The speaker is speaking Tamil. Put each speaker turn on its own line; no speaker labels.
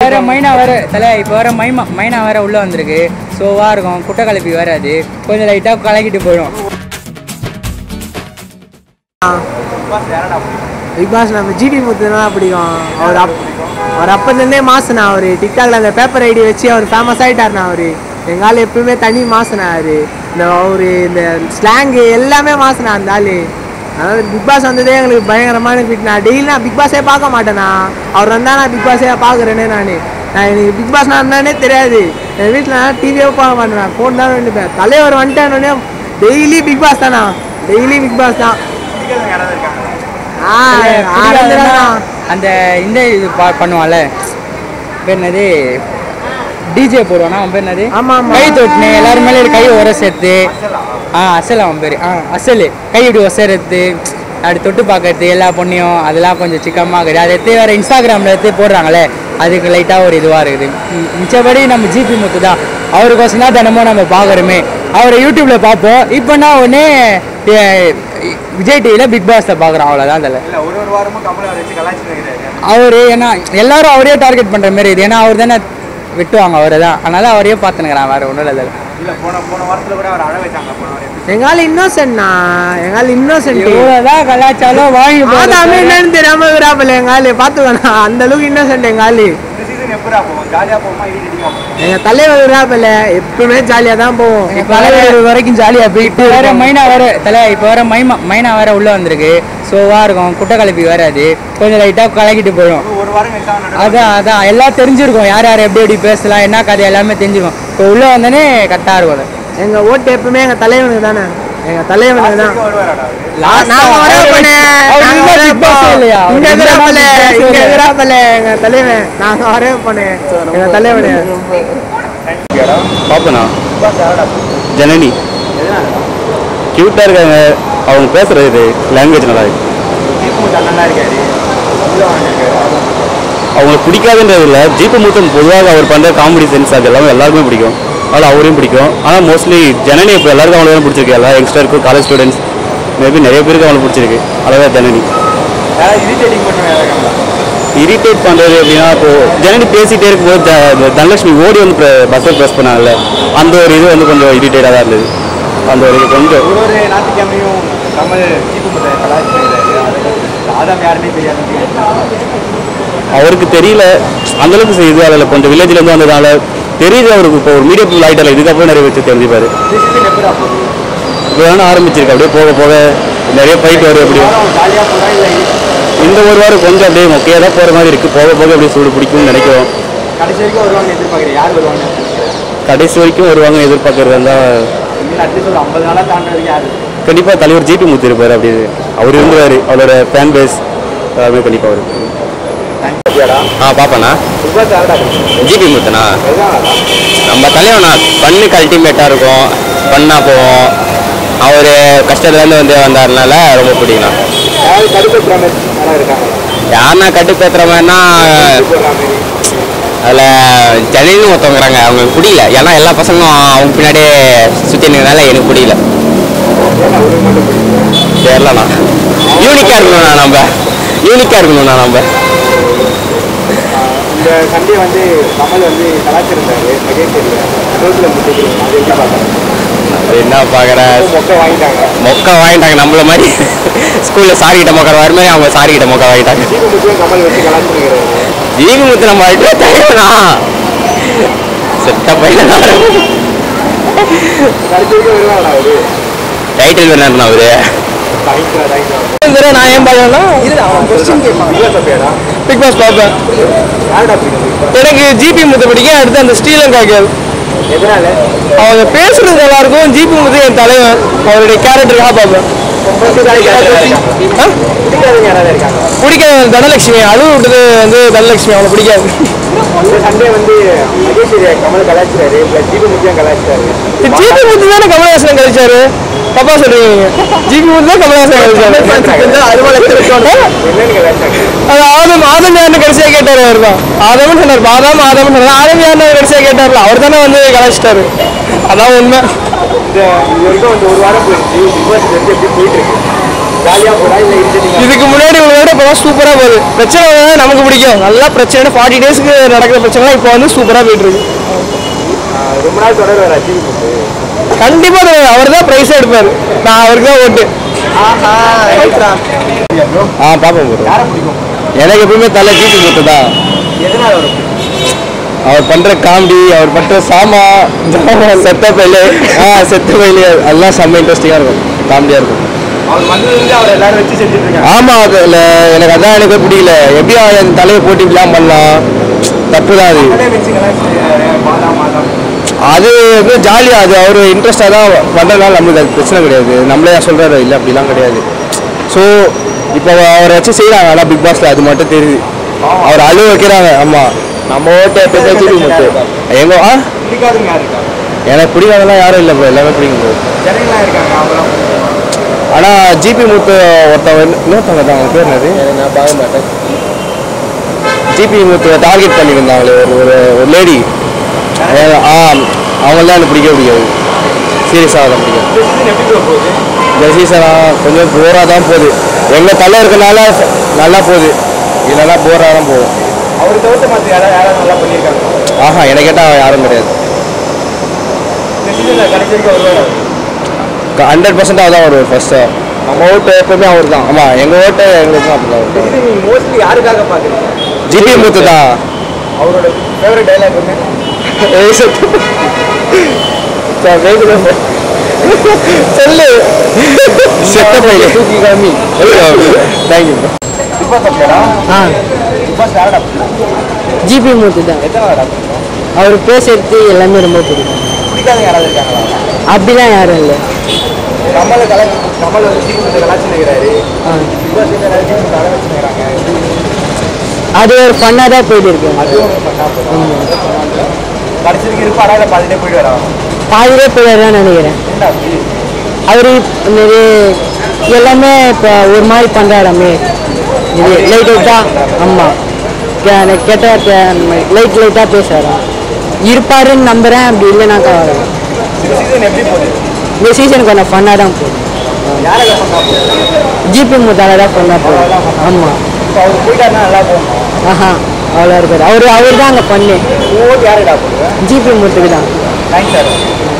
வேற மைனா வேற தலை இப்போ வேற மைமா மைனா வேற உள்ள வந்திருக்கு ஸோவாக இருக்கும் குட்டை கலப்பி வேற அது கொஞ்சம் லைட்டாக கலக்கிட்டு போயிடும்
பிக் பாஸ் நம்ம ஜிடி முத்துனா பிடிக்கும் அவர் அப் அவர் அப்போதுலேருந்தே மாசுனா அவர் டிக்டாக்ல அந்த பேப்பர் ஐடி வச்சு அவர் ஃபேமஸ் ஆகிட்டார்ண்ணா அவர் எங்கள் ஆள் எப்பவுமே தனி மாசுனா அவர் இந்த அவர் இந்த ஸ்லாங்கு எல்லாமே மாசுனா அந்த ஆள் அதாவது பிக் பாஸ் வந்ததே எங்களுக்கு பயங்கரமான ஃபிட் நான் டெய்லி நான் பிக் பாஸே பார்க்க மாட்டேண்ணா அவர் வந்தால் நான் பிக் பாஸே பார்க்குறேனே நான் நான் எனக்கு பிக் பாஸ்னா என்னன்னே தெரியாது என் வீட்டில் நான் டிவியே பார்க்க மாட்டேன் ஃபோன் தான் வேண்டிப்பேன் தலைவர் வந்துட்டேன்னொடனே டெய்லி பிக் பாஸ் தானா டெய்லி பிக் பாஸ் தான் ஆ ஆரம்பிச்சிடா
அந்த இந்த இது பா பண்ணுவான்ல பேர் என்னது டிஜே போடுவானா அவன் பேர் என்னது
ஆமா, ஆமா.
கை தொட்டுனு எல்லாரும் மேலே கை உர சேர்த்து ஆ அசல் அவன் பேர் ஆ அசல் கை இப்படி உசரத்து அப்படி தொட்டு பார்க்கறது எல்லா பொண்ணையும் அதெல்லாம் கொஞ்சம் சிக்கமாக இருக்குது அதை எடுத்து வேறு இன்ஸ்டாகிராமில் எடுத்து போடுறாங்களே அதுக்கு லைட்டாக ஒரு இதுவாக இருக்குது மி- மிச்சபடி நம்ம ஜிபி முத்து தான் அவருக்கோசம் தான் தினமும் நம்ம பார்க்குறோமே அவரை யூடியூப்பில் பார்ப்போம் இப்போனா ஒன்று விஜய் டிவியில் பிக் பாஸில் பார்க்குறோம் அவ்வளோதான் அதில்
இல்ல ஒரு ஒரு வாரமும் கமலை வச்சு கலாச்சிட்டு இருக்கிறாரு
அவர் ஏன்னா எல்லாரும் அவரே டார்கெட் பண்ற மாதிரி இது ஏன்னா அவர் தானே வெட்டுவாங்க அவரை தான் அதனால அவரே பார்த்துனுங்கிறான் வேற ஒன்றும் இல்லை
இல்ல போன போன வாரத்துல கூட அவர் அழ வச்சாங்க போன வாரம்
எங்கால இன்னோசன்ட்ண்ணா எங்கால இன்னோசன்ட்
எவ்வளோதான் கலாச்சாரம் வாங்கி
ஆதாமே என்னன்னு தெரியாம விராப்பல எங்காலு பாத்துக்கண்ணா அந்த அளவுக்கு இன்னோசன்ட் எங்காலு
இந்த சீசன் எப்படா போவோம் ஜாலியா போவோமா இடிடிக்கா போவோம்
எங்க தலைவர் விராப்பல எப்பவுமே ஜாலியா தான் போவோம்
இப்போ வர வரைக்கும் ஜாலியாக போயிட்டு வேற மைனா வேற தலை இப்போ வேற மைமா மைனா வேற உள்ள வந்திருக்கு ஸோவாக இருக்கும் குட்டை கலப்பி வேற அது கொஞ்சம் லைட்டாக கலக்கிட்டு போயிடும்
ஒரு வாரம் கழிச்சா நடக்கும்
அதான் அதான் எல்லாம் தெரிஞ்சிருக்கும் யார் யார் எப்படி எப்படி பேசலாம் என்ன கதை எல்லாமே தெரிஞ்சிருக்கும் இப்போ உள்ள வந்தோடனே கரெக்டாக இருக்கும் அது
எங்க ஓட்டு எப்பவுமே எங்க தலைவனுக்கு தானே எங்க தலைவனுக்கு தான்
வருவாராடா அவரு
Last
நாங்க
ஆ
வரவே
அவரு-
பண்ணே
அவரு
நாங்க
இருந்தா
வரவே
Big Boss ஏ இல்லையா? அவர்
இங்க
இருந்தா
இருக்கிறாப்பல
Big Boss ஏ
இங்க
இல்லையா?
இருக்கிறாப்பல எங்க தலைவன் நாங்க வரவே பண்ணேன் எங்க தலைவனு
பார்ப்பேண்ணா ஜனனி க்யூட்டாக இருக்காங்க அவங்க பேசுகிறது இது லாங்குவேஜ் நல்லா இருக்கு
அண்ணனா இருக்காரு உள்ள வாங்கிருக்காரு
அவங்களுக்கு பிடிக்காதுன்றது இல்லை ஜீப்பு மூத்தம் பொதுவாக அவர் பண்ணுற காமெடி சென்ஸ் அது எல்லாமே எல்லாருக்குமே பிடிக்கும் அதனால் அவரையும் பிடிக்கும் ஆனால் மோஸ்ட்லி ஜனனி இப்போ எல்லாருக்கும் அவங்களுக்கு தான் பிடிச்சிருக்கு எல்லா யங்ஸ்டருக்கும் காலேஜ் ஸ்டூடெண்ட்ஸ் மேபி நிறைய பேருக்கு அவங்களுக்கு பிடிச்சிருக்கு அழகாக ஜனனி
யாராவது இரிட்டேட்டிங் பண்ணுவேன் யாராவது
இரிட்டேட் பண்ணுறது அப்படின்னா இப்போ ஜனனி பேசிகிட்டே இருக்கும்போது த- இந்த தனலட்சுமி ஓடி வந்து பஸ்ஸில் ப்ரெஸ் பண்ணாங்கல்ல அந்த ஒரு இது வந்து கொஞ்சம் இரிட்டேட்டாக தான் இருந்தது அந்த ஒரு இது கொஞ்சம்
ஒரு ஒரு ஞாயிற்றுக்கிழமையும் கமல் சீப்பு முத்தை கலாச்சிட்டு ஆதாம் யாருன்னே தெரியாது
அவருக்கு தெரியல அந்த அளவுக்கு செய்யுது அதில் கொஞ்சம் வில்லேஜ்ல இருந்து வந்ததால தெரியுது அவருக்கு இப்போ ஒரு மீடியம் ஃபுல் ஆகிட்டால இதுக்கப்புறம் நிறைய வச்சு தெரிஞ்சுப்பாரு
இந்த சீசன் எப்படா போகுது
இப்போ வேணா ஆரம்பிச்சிருக்கு அப்படியே போக போக நிறைய ஃபைட் வரும் எப்படியும்
வாரம் ஜாலியாக போகிறா இல்லை
இந்த ஒரு வாரம் கொஞ்சம் அப்படியே மொக்கையாக தான் போகிற மாதிரி இருக்குது போக போக அப்படியே சூடு பிடிக்கும்னு நினைக்கிறோம்
கடைசி வரைக்கும் வருவாங்க எதிர்பார்க்குறேன் யார் வருவாங்க
கடைசி வரைக்கும் வருவாங்க எதிர்பார்க்கறது இருந்தால்
இன்னும் அட்லீஸ்ட் ஒரு ஐம்பது நாளாக தாண்டதுக்கு யார்
கண்டிப்பாக தலைவர் ஜிபி முத்து இருப்பார் அப்படி அவர் இருந்துவார் அவரோட ஃபேன் பேஸ் எல்லாமே கண்டிப்பாக வரும் ஆ பார்ப்பேண்ணா
சுபாஷ் யாரடா
ஜிபி முத்துண்ணா நம்ம தலைவனா பண்ணுக்கு அல்டிமேட்டாக இருக்கும் பண்ணா போவோம் அவர் கஷ்டத்துலேருந்து வந்து வந்தாருனால ரொம்ப பிடிக்கும்ண்ணா
யாராவது கடுப்பு மாதிரி யாராவது இருக்காங்க
யாருன்னா கட்டுப்பேத்துற மாதிரினா
போடுற மாதிரி
அதில் ஜனனின்னு ஒருத்தவங்கிறாங்க அவங்களுக்கு பிடிக்கல ஏன்னா எல்லா பசங்களும் அவங்க பின்னாடியே சுற்றி நிற்கிறனால எனக்கு பிடிக்கல
ஏன்னா ஒரு மட்டும் பிடிக்கும்
தெரியலண்ணா யூனிக்காக இருக்கணும்ண்ணா நம்ம யூனிக்காக இருக்கணும்ண்ணா நம்ம
இந்த சண்டே வந்து கமல் வந்து கலாச்சிருந்தாரு மகேஷ் ரோட்டில் முட்டிக்கிறோம் அது எப்படி பார்த்தாங்க
அது என்ன பார்க்குற
மொக்கை வாங்கிட்டாங்க
மொக்க வாங்கிட்டாங்க நம்மள மாதிரி ஸ்கூலில் சாரி கிட்ட மொக்கற வர மாதிரி அவங்க சாரி கிட்ட மொக்க வாங்கிட்டாங்க
சீப்பு முத்தியும் கமல் வச்சு கலாச்சிருக்கிறாரு
ஜீவி முத்து நம்ம அல்ட்ரா தலைவனா செத்த பையனா
கடைசி வரைக்கும் வருவாங்களா அவரு
டைட்டில் வின்னர்னா அவரு
வாங்கிக்கிறா வாங்கிக்கிறா
தடவை நான் ஏன் பார்க்கணும்னா இது அவன் கொஸ்டின் கேட்பான்
இல்லை பேரா
பிக் பாஸ் பார்ப்பேன்
யாருடா பிடிக்கும்
எனக்கு ஜிபி முத்து பிடிக்கும் அடுத்து அந்த ஸ்ரீலங்கா கேள்
எதனால
அவங்க பேசுறது நல்லா இருக்கும் ஜிபி முத்து என் தலைவன் அவருடைய கேரக்டருக்காக பார்ப்பேன் ஆ?
பிடிக்காதவங்க யாராவது இருக்காங்க
பிடிக்காத தனலட்சுமி அழுவு விட்டது வந்து தனலட்சுமி அவளை பிடிக்காது
இந்த சண்டே வந்து மகேஷ் கமல் கலாச்சிட்டாரு ப்ளஸ் ஜீபு முத்தியம் கலாச்சிட்டாரு
ஜிபி முத்து தானே கமலஹாசன் கழிச்சாரு தப்பா சொல்றீங்க ஜிபி முத்து தான் கமலஹாசன் கழிச்சாரு
என்னன்னு கலாச்சாங்க
அது ஆதம் ஆதம் யாருன்னு கடைசியா கேட்டாரு அவர் தான் ஆதம்னு சொன்னார் ஆதாம் ஆதம்னு சொன்னார் ஆதம் யாருன்னு கடைசியா கேட்டார்ல அவர் தானே வந்து கலாச்சிட்டாரு அதான் உண்மை
இந்த இது வரைக்கும் வந்து ஒரு வாரம் போயிடுச்சு பிக் பாஸ் வந்து எப்படி போயிட்டு இருக்கு ஜாலியா போறா இல்ல இன்ஜினியரிங்
இதுக்கு முன்னாடி உங்களோட இப்போ சூப்பராக போகுது பிரச்சனை வந்தா நமக்கு பிடிக்கும் நல்லா பிரச்சனை ஃபார்ட்டி டேஸ்க்கு நடக்கிற பிரச்சனை இப்போ வந்து சூப்பராக போயிட்டு இருக்கு
ரொம்ப நாள் தொடர் வர ஜிவி முத்து
கண்டிப்பாக அவர் தான் ப்ரைஸ் எடுப்பார் நான் அவருக்கு தான் ஓட்டு
ஆ பார்ப்போம் ப்ரோ
யாரை பிடிக்கும்
எனக்கு எப்பவுமே தலை ஜிபி மூத்து தான்
எதனால வரும்
அவர் பண்ற காமெடி அவர் பண்ற சாமா செத்த பயிலு ஆ செத்த பயிலு அதெல்லாம் செம்ம இன்ட்ரெஸ்டிங்காக இருக்கும் காமெடியாக இருக்கும்
அவர் வந்ததுலேருந்து அவர் எல்லாரும் வச்சு செஞ்சுட்டு இருக்காங்க
ஆமா அதுல எனக்கு அதான் எனக்கு பிடிக்கல எப்படி அவன் என் தலையை போட்டு இப்படிலாம் பண்ணலாம் தப்பு தான் அது
அதே வச்சுக்கலாம் மாதா மாதம்
அது வந்து ஜாலியாக அது அவர் இன்ட்ரெஸ்டாக தான் பண்ணுறதுனால நம்மளுக்கு அது பிரச்சனை கிடையாது நம்மளே சொல்கிறாரு இல்லை அப்படிலாம் கிடையாது ஸோ இப்போ அவரை வச்சு செய்கிறாங்க ஆனால் பிக் பாஸில் அது மட்டும் தெரியுது அவர் அழுவ வைக்கிறாங்க ஆமாம் நம்ம ஓட்டு எப்பவுமே ஜிபி முத்து எங்க ஆ
பிடிக்காதுங்க யார் இருக்காங்க
எனக்கு பிடிக்காதெல்லாம் யாரும் இல்லை ப்ரோ எல்லாமே பிடிக்கும் ப்ரோ
ஜனங்களாம் இருக்காங்க அவங்களாம்
ஆனால் ஜிபி முத்து ஒருத்தவங்க இன்னொருத்தவங்க தான் அவங்க பேர் என்னது நான் பார்க்க மாட்டேன் ஜிபி முத்து டார்கெட் பண்ணியிருந்தாங்களே ஒரு ஒரு ஒரு லேடி ஆ அவங்களாம் எனக்கு பிடிக்கவே பிடிக்காது சீரியஸாக தான் பிடிக்கும்
இந்த சீசன் எப்படி bro போகுது
இந்த சீசனாக கொஞ்சம் போராக தான் போகுது எங்கள் தலை இருக்கனால நல்லா போகுது இல்லைன்னா போராக தான் போகும்
அவர் தவிர்த்து மற்ற யாராவது யாராவது நல்லா பண்ணியிருக்காங்க
ஆஹா எனக்கு கேட்டால் யாரும் கிடையாது
இந்த சீசனில் கடைசி வரைக்கும் வருவார்
ஹண்ட்ரட் பர்சன்டாக தான் வருவார் ஃபஸ்ட்டு நம்ம ஓட்டு எப்பவுமே அவர் தான் ஆமாம் எங்கள் ஓட்டு எங்களுக்கு அப்படி தான்
இந்த சீசன் நீங்கள் மோஸ்ட்லி யாருக்காக பார்க்குறீங்க
ஜிபி முத்து தான்
அவரோட ஃபேவரட் டைலாக் ஒன்று
சொல்லு செத்த பையன் தூக்கி காமி தேங்க்யூ
பிக் பாஸ் அப்படியாடா
ஆ
பிக் பாஸ் யாரடா
ஜிபி மூத்து தான்
எத்தனை வாடா பிடிக்கும்
அவர் பேசுறது எல்லாமே ரொம்ப பிடிக்கும்
பிடிக்காத யாராவது இருக்காங்களா
அப்படிலாம் யாரும் இல்லை
கமலை கலை கமல் வந்து ஜீவனத்தை கலாச்சி நிற்கிறாரு
ஆ
பிக் பாஸ் எல்லாரும் ஜீவனத்தை கலை வச்சு நிற்கிறாங்க
அது ஒரு ஃபன்னாக தான் போயிட்டு இருக்கு
அதுவும் ஒரு பண்ணா போதும் கடைசிக்கு இருப்பாரா இல்லை பாதிட்டே போயிட்டு வரா
பாதிலே போயிடுறான்னு நினைக்கிறேன்
என்ன அப்படி
அவர் நிறைய எல்லாமே இப்போ ஒரு மாதிரி பண்ணுறாராமே இது லைட் லைட்டாக ஆமாம் கெட்ட லைட் லைட்டாக பேசுகிறாராம் இருப்பாருன்னு நம்புகிறேன் அப்படி இல்லைனாக்கா
இந்த சீசன் எப்படி போகுது
இந்த சீசன் கொஞ்சம் ஃபன்னாக தான் போகுது
யாரை பண்ணா போகுது
ஜிபி முத்தால தான் ஃபன்னாக போகுது ஆமாம்
இப்போ அவர் போயிட்டாருன்னா நல்லா போகும்
ஆஹா அவ்வளோ இருக்காது அவர் அவர் தான் அங்கே பண்ணு
ஓட்டு யாருடா போடுவேன்
ஜிபி முத்துக்கு தான்
தேங்க்ஸ் சார்